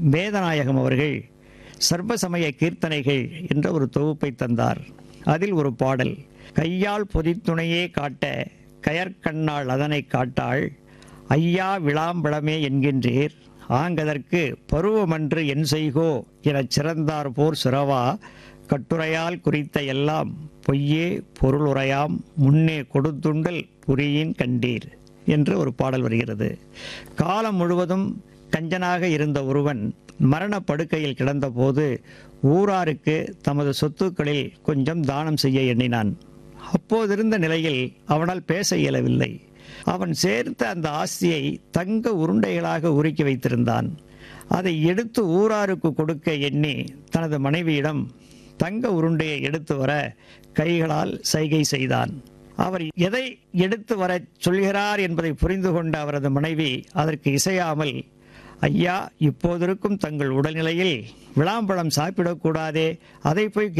வேதநாயகம் அவர்கள் சர்வசமய கீர்த்தனைகள் என்ற ஒரு தொகுப்பை தந்தார் அதில் ஒரு பாடல் கையால் பொதித்துணையே காட்ட கயற்கண்ணாள் அதனை காட்டாள் ஐயா விளாம்பழமே என்கின்றீர் ஆங்கதற்கு பருவமன்று என் செய்கோ எனச் சிறந்தார் போர் சிறவா கட்டுரையால் குறித்த எல்லாம் பொய்யே பொருளுரையாம் முன்னே கொடுத்துண்டல் புரியின் கண்டீர் என்று ஒரு பாடல் வருகிறது காலம் முழுவதும் கஞ்சனாக இருந்த ஒருவன் மரண படுக்கையில் கிடந்தபோது ஊராருக்கு தமது சொத்துக்களில் கொஞ்சம் தானம் செய்ய எண்ணினான் அப்போதிருந்த நிலையில் அவனால் பேச இயலவில்லை அவன் சேர்த்த அந்த ஆஸ்தியை தங்க உருண்டைகளாக உருக்கி வைத்திருந்தான் அதை எடுத்து ஊராருக்கு கொடுக்க எண்ணி தனது மனைவியிடம் தங்க உருண்டையை எடுத்து வர கைகளால் சைகை செய்தான் அவர் எதை எடுத்து வரச் சொல்கிறார் என்பதை புரிந்து கொண்ட அவரது மனைவி அதற்கு இசையாமல் ஐயா இப்போதிருக்கும் தங்கள் உடல்நிலையில் விளாம்பழம் சாப்பிடக்கூடாதே அதை போய்